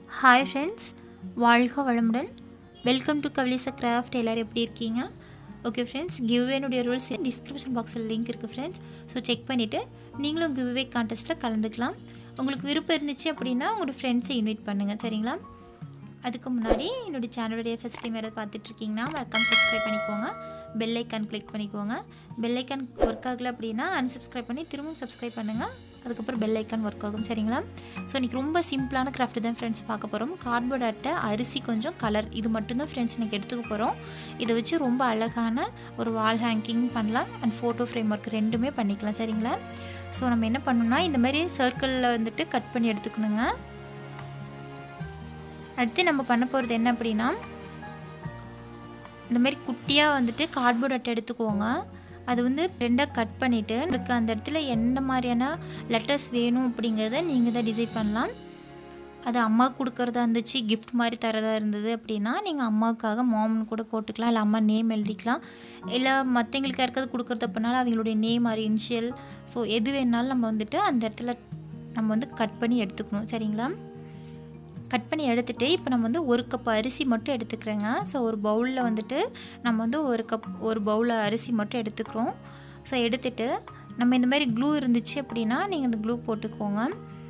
hi friends வாழ்க வளமுடன் welcome to கவிலிசா craft எல்லோரும் எப்படி இருக்கீங்க ஓகே ஃப்ரெண்ட்ஸ் கிவ்வேனுடைய ரூல்ஸ் டிஸ்கிரிப்ஷன் பாக்ஸில் லிங்க் இருக்குது ஃப்ரெண்ட்ஸ் ஸோ செக் பண்ணிவிட்டு நீங்களும் கிவ்வே கான்டெஸ்ட்டில் கலந்துக்கலாம் உங்களுக்கு விருப்பம் இருந்துச்சு அப்படின்னா உங்களோட ஃப்ரெண்ட்ஸை இன்வைட் பண்ணுங்கள் சரிங்களா அதுக்கு முன்னாடி என்னோடய சேனலுடைய ஃபஸ்ட் டைம் யாராவது பார்த்துட்ருக்கீங்கன்னா மறக்காம சப்ஸ்கிரைப் பண்ணிக்கோங்க பெல் ஐக்கான் கிளிக் பண்ணிக்கோங்க பெல் ஐக்கான் ஒர்க் ஆகலை அப்படின்னா அன்சப்ஸ்கிரைப் பண்ணி திரும்பவும் சப்ஸ்கிரைப் பண்ணுங்கள் அதுக்கப்புறம் பெல் ஐக்கான் ஒர்க் ஆகும் சரிங்களா ஸோ இன்றைக்கி ரொம்ப சிம்பிளான கிராஃப்ட் தான் ஃப்ரெண்ட்ஸ் பார்க்க போகிறோம் கார்ட்போர்ட் அட்டை அரிசி கொஞ்சம் கலர் இது மட்டும்தான் ஃப்ரெண்ட்ஸ் இன்றைக்கி எடுத்துக்க போகிறோம் இதை வச்சு ரொம்ப அழகான ஒரு வால் ஹேங்கிங் பண்ணலாம் அண்ட் ஃபோட்டோ ஃப்ரேம் ஒர்க் ரெண்டுமே பண்ணிக்கலாம் சரிங்களா ஸோ நம்ம என்ன பண்ணணும்னா இந்த மாதிரி சர்க்கிளில் வந்துட்டு கட் பண்ணி எடுத்துக்கணுங்க அடுத்து நம்ம பண்ண போகிறது என்ன அப்படின்னா இந்த மாதிரி குட்டியாக வந்துட்டு கார்ட்போர்ட் அட்டை எடுத்துக்கோங்க அது வந்து ரெண்டாக கட் பண்ணிவிட்டு உங்களுக்கு அந்த இடத்துல எந்த மாதிரியான லெட்டர்ஸ் வேணும் அப்படிங்கிறத நீங்கள் தான் டிசைட் பண்ணலாம் அது அம்மா கொடுக்குறதா இருந்துச்சு கிஃப்ட் மாதிரி தரதா இருந்தது அப்படின்னா நீங்கள் அம்மாவுக்காக மாம்னு கூட போட்டுக்கலாம் இல்லை அம்மா நேம் எழுதிக்கலாம் இல்லை மற்றவங்களுக்கு யாருக்காவது கொடுக்குறது அப்படின்னாலும் அவங்களுடைய நேம் ஆர் இனிஷியல் ஸோ எது வேணாலும் நம்ம வந்துட்டு அந்த இடத்துல நம்ம வந்து கட் பண்ணி எடுத்துக்கணும் சரிங்களா கட் பண்ணி எடுத்துகிட்டு இப்போ நம்ம வந்து ஒரு கப் அரிசி மட்டும் எடுத்துக்கிறேங்க ஸோ ஒரு பவுலில் வந்துட்டு நம்ம வந்து ஒரு கப் ஒரு பவுலில் அரிசி மட்டும் எடுத்துக்கிறோம் ஸோ எடுத்துகிட்டு நம்ம இந்த மாதிரி க்ளூ இருந்துச்சு அப்படின்னா நீங்கள் இந்த க்ளூ போட்டுக்கோங்க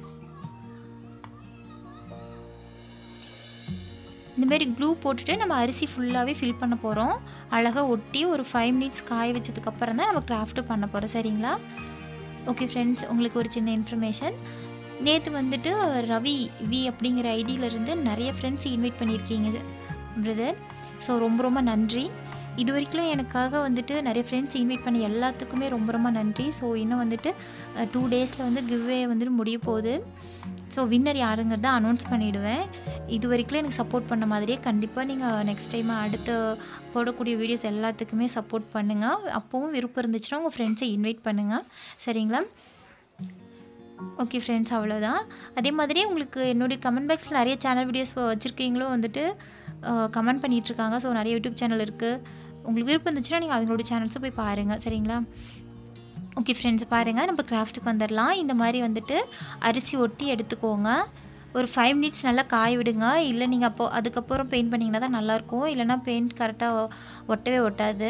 இந்த மாதிரி க்ளூ போட்டுட்டு நம்ம அரிசி ஃபுல்லாகவே ஃபில் பண்ண போகிறோம் அழகாக ஒட்டி ஒரு ஃபைவ் மினிட்ஸ் காய வச்சதுக்கப்புறம் தான் நம்ம கிராஃப்ட்டு பண்ண போகிறோம் சரிங்களா ஓகே ஃப்ரெண்ட்ஸ் உங்களுக்கு ஒரு சின்ன இன்ஃபர்மேஷன் நேற்று வந்துட்டு ரவி வி அப்படிங்கிற ஐடியிலேருந்து நிறைய ஃப்ரெண்ட்ஸ் இன்வைட் பண்ணியிருக்கீங்க பிரதர் ஸோ ரொம்ப ரொம்ப நன்றி இது வரைக்கும் எனக்காக வந்துட்டு நிறைய ஃப்ரெண்ட்ஸ் இன்வைட் பண்ணி எல்லாத்துக்குமே ரொம்ப ரொம்ப நன்றி ஸோ இன்னும் வந்துட்டு டூ டேஸில் வந்து கிவ்வே வந்துட்டு முடிய போகுது ஸோ வின்னர் யாருங்கிறத அனௌன்ஸ் பண்ணிவிடுவேன் இது வரைக்கும் எனக்கு சப்போர்ட் பண்ண மாதிரியே கண்டிப்பாக நீங்கள் நெக்ஸ்ட் டைம் அடுத்த போடக்கூடிய வீடியோஸ் எல்லாத்துக்குமே சப்போர்ட் பண்ணுங்கள் அப்போவும் விருப்பம் இருந்துச்சுன்னா உங்கள் ஃப்ரெண்ட்ஸை இன்வைட் பண்ணுங்கள் சரிங்களா ஓகே ஃப்ரெண்ட்ஸ் அவ்வளோதான் அதே மாதிரி உங்களுக்கு என்னுடைய கமெண்ட் பாக்ஸில் நிறைய சேனல் வீடியோஸ் வச்சுருக்கீங்களும் வந்துட்டு கமெண்ட் பண்ணிகிட்ருக்காங்க ஸோ நிறைய யூடியூப் சேனல் இருக்குது உங்களுக்கு விருப்பம் இருந்துச்சுன்னா நீங்கள் அவங்களோட சேனல்ஸை போய் பாருங்கள் சரிங்களா ஓகே ஃப்ரெண்ட்ஸ் பாருங்கள் நம்ம கிராஃப்ட்டுக்கு வந்துடலாம் இந்த மாதிரி வந்துட்டு அரிசி ஒட்டி எடுத்துக்கோங்க ஒரு ஃபைவ் மினிட்ஸ் நல்லா காய விடுங்க இல்லை நீங்கள் அப்போ அதுக்கப்புறம் பெயிண்ட் பண்ணிங்கன்னா தான் நல்லாயிருக்கும் இல்லைனா பெயிண்ட் கரெக்டாக ஒட்டவே ஒட்டாது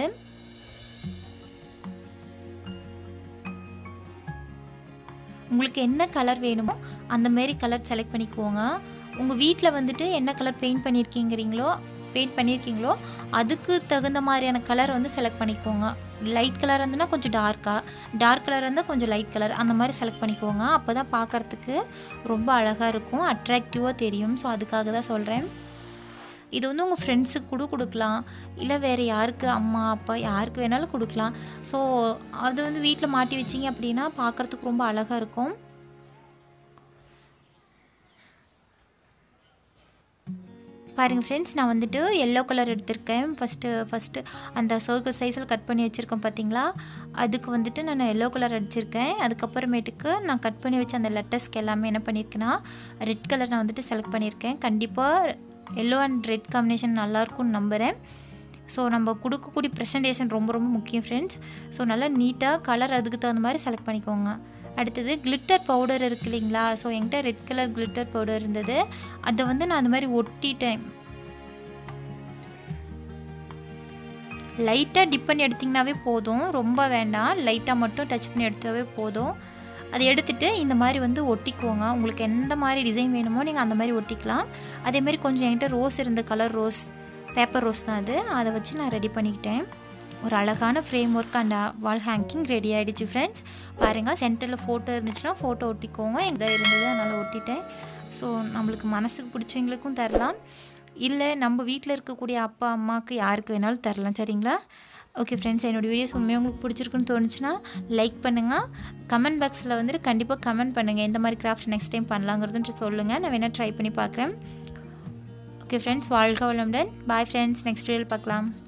உங்களுக்கு என்ன கலர் வேணுமோ அந்த மாரி கலர் செலக்ட் பண்ணிக்கோங்க உங்கள் வீட்டில் வந்துட்டு என்ன கலர் பெயிண்ட் பண்ணியிருக்கீங்கிறீங்களோ பெயிண்ட் பண்ணியிருக்கீங்களோ அதுக்கு தகுந்த மாதிரியான கலர் வந்து செலக்ட் பண்ணிக்கோங்க லைட் கலர் இருந்ததுன்னா கொஞ்சம் டார்க்காக டார்க் கலர் இருந்தால் கொஞ்சம் லைட் கலர் அந்த மாதிரி செலக்ட் பண்ணிக்கோங்க அப்போ தான் பார்க்குறதுக்கு ரொம்ப அழகாக இருக்கும் அட்ராக்டிவாக தெரியும் ஸோ அதுக்காக தான் சொல்கிறேன் இது வந்து உங்கள் ஃப்ரெண்ட்ஸுக்கு கூட கொடுக்கலாம் இல்லை வேறு யாருக்கு அம்மா அப்பா யாருக்கு வேணாலும் கொடுக்கலாம் ஸோ அது வந்து வீட்டில் மாட்டி வச்சிங்க அப்படின்னா பார்க்குறதுக்கு ரொம்ப அழகாக இருக்கும் பாருங்கள் ஃப்ரெண்ட்ஸ் நான் வந்துட்டு எல்லோ கலர் எடுத்திருக்கேன் ஃபஸ்ட்டு ஃபஸ்ட்டு அந்த சர்க்கிள் சைஸில் கட் பண்ணி வச்சுருக்கேன் பார்த்தீங்களா அதுக்கு வந்துட்டு நான் எல்லோ கலர் அடிச்சிருக்கேன் அதுக்கப்புறமேட்டுக்கு நான் கட் பண்ணி வச்ச அந்த லெட்டர்ஸ்க்கு எல்லாமே என்ன பண்ணியிருக்கேன்னா ரெட் கலர் நான் வந்துட்டு செலக்ட் பண்ணியிருக்கேன் கண்டிப்பாக எல்லோ அண்ட் ரெட் காம்பினேஷன் நல்லாயிருக்கும்னு நம்புகிறேன் ஸோ நம்ம கொடுக்கக்கூடிய ப்ரெசன்டேஷன் ரொம்ப ரொம்ப முக்கியம் ஃப்ரெண்ட்ஸ் ஸோ நல்லா நீட்டாக கலர் அதுக்கு தகுந்த மாதிரி செலக்ட் பண்ணிக்கோங்க அடுத்தது கிளிட்டர் பவுடர் இருக்கு இல்லைங்களா ஸோ என்கிட்ட ரெட் கலர் கிளிட்டர் பவுடர் இருந்தது அதை வந்து நான் அந்த மாதிரி ஒட்டிட்டேன் லைட்டாக டிப் பண்ணி எடுத்திங்கனாவே போதும் ரொம்ப வேண்டாம் லைட்டாக மட்டும் டச் பண்ணி எடுத்தாவே போதும் அதை எடுத்துகிட்டு இந்த மாதிரி வந்து ஒட்டிக்கோங்க உங்களுக்கு எந்த மாதிரி டிசைன் வேணுமோ நீங்கள் அந்த மாதிரி ஒட்டிக்கலாம் அதேமாதிரி கொஞ்சம் என்கிட்ட ரோஸ் இருந்த கலர் ரோஸ் பேப்பர் ரோஸ் தான் அது அதை வச்சு நான் ரெடி பண்ணிக்கிட்டேன் ஒரு அழகான frame work and wall hanging ready ஆகிடுச்சு ஃப்ரெண்ட்ஸ் பாருங்கள் சென்டரில் ஃபோட்டோ இருந்துச்சுன்னா ஃபோட்டோ ஒட்டிக்கோங்க இதாக இருந்தது அதனால் ஒட்டிட்டேன் ஸோ நம்மளுக்கு மனசுக்கு பிடிச்சவங்களுக்கும் தரலாம் இல்லை நம்ம வீட்டில் இருக்கக்கூடிய அப்பா அம்மாவுக்கு யாருக்கு வேணாலும் தரலாம் சரிங்களா ஓகே ஃப்ரெண்ட்ஸ் என்னோடய வீடியோஸ் உண்மையாக உங்களுக்கு பிடிச்சிருக்குன்னு தோணுச்சுன்னா லைக் பண்ணுங்கள் கமெண்ட் பாக்ஸில் வந்துட்டு கண்டிப்பாக கமெண்ட் பண்ணுங்கள் எந்த மாதிரி கிராஃப்ட் நெக்ஸ்ட் டைம் பண்ணலாங்கிறதுன்ட்டு சொல்லுங்கள் நான் வேணால் ட்ரை பண்ணி பார்க்குறேன் ஓகே ஃப்ரெண்ட்ஸ் வாழ்க வளமுடன் பாய் ஃப்ரெண்ட்ஸ் நெக்ஸ்ட் வீடியோவில் பார்க்கலாம்